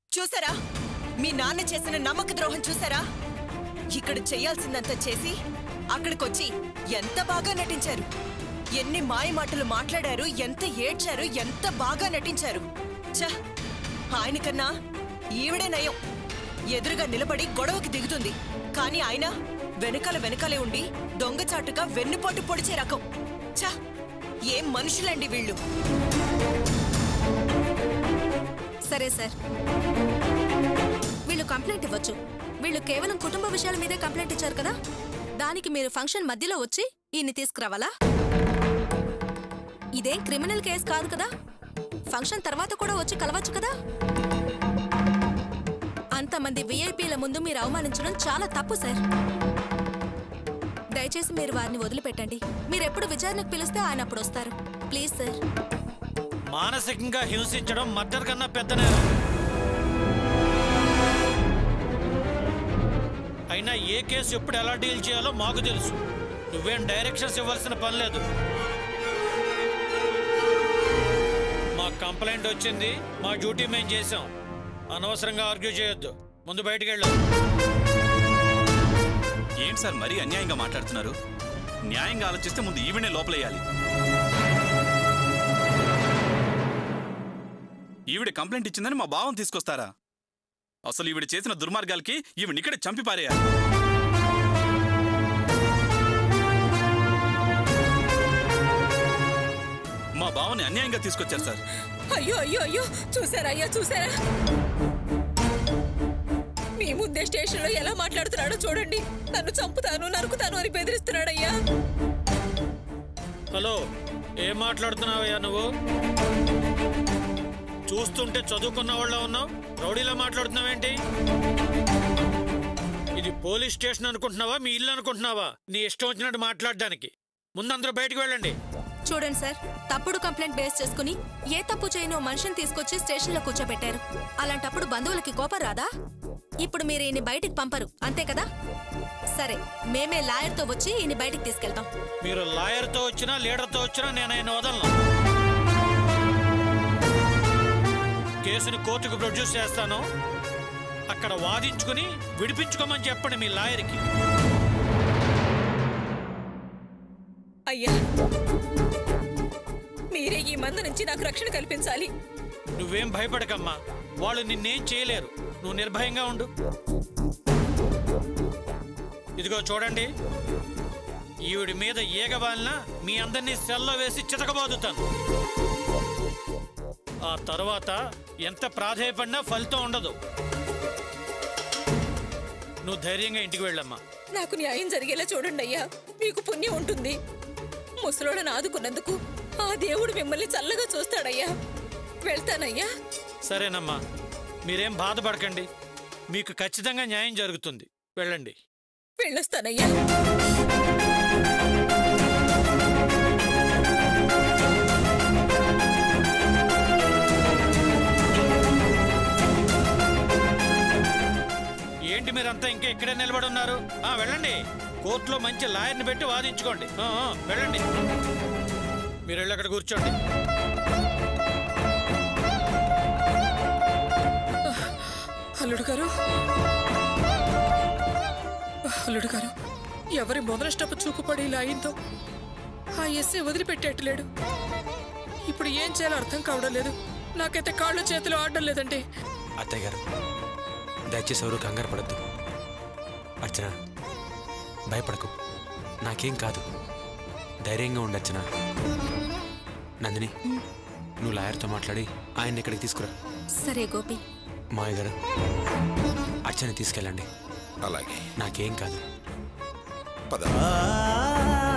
చూసారా మీ నాన్న చేసిన నమ్మక ద్రోహం చూసారా ఇక్కడ చేయాల్సిందంతా చేసి అక్కడికొచ్చి ఎంత బాగా నటించారు ఎన్ని మాయ మాటలు మాట్లాడారు ఎంత ఏడ్చారు ఎంత బాగా నటించారు ఛ ఆయనకన్నా ఈవిడే నయం ఎదురుగా నిలబడి గొడవకి దిగుతుంది కానీ ఆయన వెనకాల వెనకాలే ఉండి దొంగచాటుగా వెన్నుపోటు పొడిచే రకం ఛ ఏం మనుషులండి వీళ్ళు సరే సార్ వీళ్ళు కంప్లైంట్ ఇవ్వచ్చు వీళ్ళు కేవలం కుటుంబ విషయాల మీదే కంప్లైంట్ ఇచ్చారు కదా దానికి మీరు ఫంక్షన్ మధ్యలో వచ్చి ఈయన్ని తీసుకురావాలా ఇదేం క్రిమినల్ కేసు కాదు కదా ఫంక్షన్ తర్వాత కూడా వచ్చి కలవచ్చు కదా అంతమంది విఐపీల ముందు మీరు అవమానించడం చాలా తప్పు సార్ దయచేసి మీరు వారిని వదిలిపెట్టండి మీరు ఎప్పుడు విచారణకు పిలిస్తే ఆయన అప్పుడు వస్తారు ప్లీజ్ సార్ మానసికంగా హింసించడం మర్డర్ కన్నా పెద్ద నేరం అయినా ఏ కేసు ఎప్పుడు ఎలా డీల్ చేయాలో మాకు తెలుసు నువ్వేం డైరెక్షన్స్ ఇవ్వాల్సిన పని లేదు మా కంప్లైంట్ వచ్చింది మా డ్యూటీ మేము చేసాం అనవసరంగా ఆర్గ్యూ చేయొద్దు ముందు బయటికి వెళ్ళు ఏంటి సార్ మరీ అన్యాయంగా మాట్లాడుతున్నారు న్యాయంగా ఆలోచిస్తే ముందు ఈవిడే లోపలేయాలి ఈవిడ కంప్లైంట్ ఇచ్చిందని మా భావం తీసుకొస్తారా అసలు ఈవిడ చేసిన దుర్మార్గాలకి ఈవిడ ఇక్కడే చంపి పారేయాలి మా భావని అన్యాయంగా తీసుకొచ్చారు సార్ అయ్యో అయ్యో అయ్యో చూసారా అయ్యా చూసారా మీ ముందే స్టేషన్ లో ఎలా మాట్లాడుతున్నాడో చూడండి నన్ను చంపుతాను నరుకుతాను అని బెదిరిస్తున్నాడయ్యా హలో ఏం మాట్లాడుతున్నావయ్యా నువ్వు చూస్తుంటే చదువుకున్న వాళ్ళ ఉన్నావు రౌడీలా మాట్లాడుతున్నావేంటి ఇది పోలీస్ స్టేషన్ అనుకుంటున్నావా మీ ఇల్లు అనుకుంటున్నావా నీ ఇష్టం వచ్చినట్టు మాట్లాడడానికి ముందందరూ బయటికి వెళ్ళండి చూడండి సార్ తప్పుడు కంప్లైంట్ బేస్ చేసుకుని ఏ తప్పు చేయని ఓ మనిషిని తీసుకొచ్చి స్టేషన్లో కూర్చోబెట్టారు అలాంటప్పుడు బంధువులకి కోపం రాదా ఇప్పుడు మీరు ఈయన్ని బయటికి పంపరు అంతే కదా సరే మేమే లాయర్తో వచ్చి ఈయన్ని బయటికి తీసుకెళ్తాం మీరు లాయర్తో వచ్చినా లీడర్తో వచ్చినా నేను ఆయన వదలను కేసుని కోర్టుకు ప్రొడ్యూస్ చేస్తాను అక్కడ వాదించుకుని విడిపించుకోమని చెప్పండి మీ లాయర్కి అయ్యా మీరే ఈ మంద నుంచి నాకు రక్షణ కల్పించాలి నువ్వేం భయపడకమ్మా వాళ్ళు నిన్నేం చేయలేరు నువ్వు నిర్భయంగా ఉండు ఇదిగో చూడండి ఈవిడి మీద ఈగబాలిన మీ అందరినీ సెల్లో వేసి చితకబాదుతాను ఆ తర్వాత ఎంత ప్రాధాయపడినా ఫలితం ఉండదు నువ్వు ధైర్యంగా ఇంటికి వెళ్ళమ్మా నాకు న్యాయం జరిగేలా చూడండి అయ్యా మీకు పుణ్యం ఉంటుంది ముసలోళ్ళని ఆదుకున్నందుకు ఆ దేవుడు మిమ్మల్ని చల్లగా చూస్తాడయ్యా వెళ్తానయ్యా సరేనమ్మా మీరేం బాధపడకండి మీకు ఖచ్చితంగా న్యాయం జరుగుతుంది వెళ్ళండి వెళ్ళొస్తానయ్యా ఏంటి మీరంతా ఇంకా ఇక్కడే నిలబడి ఉన్నారు ఆ వెళ్ళండి కోర్టులో మంచి లాయర్ని పెట్టి వాదించుకోండి ఆ, ఆ, వెళ్ళండి మీరు వెళ్ళి అక్కడ కూర్చోండి అల్లుడు గారు అల్లుడు గారు ఎవరి మొదల స్టెప్ చూపుపడి ఇలా అయిందో ఆ ఎస్సీ వదిలిపెట్టేట్లేడు ఇప్పుడు ఏం చేయాలో అర్థం కావడం లేదు నాకైతే కాళ్ళు చేతులు ఆడడం లేదండి అత్తయ్య గారు దయచేసి ఎవరు కంగారు పడద్దు అర్చన భయపడకు నాకేం కాదు ధైర్యంగా ఉండు అర్చన నందిని నువ్వు లాయర్తో మాట్లాడి ఆయన్ని ఇక్కడికి తీసుకురా సరే గోపి మాయ గారు అర్చన తీసుకెళ్ళండి అలాగే నాకేం కాదు పద ఆ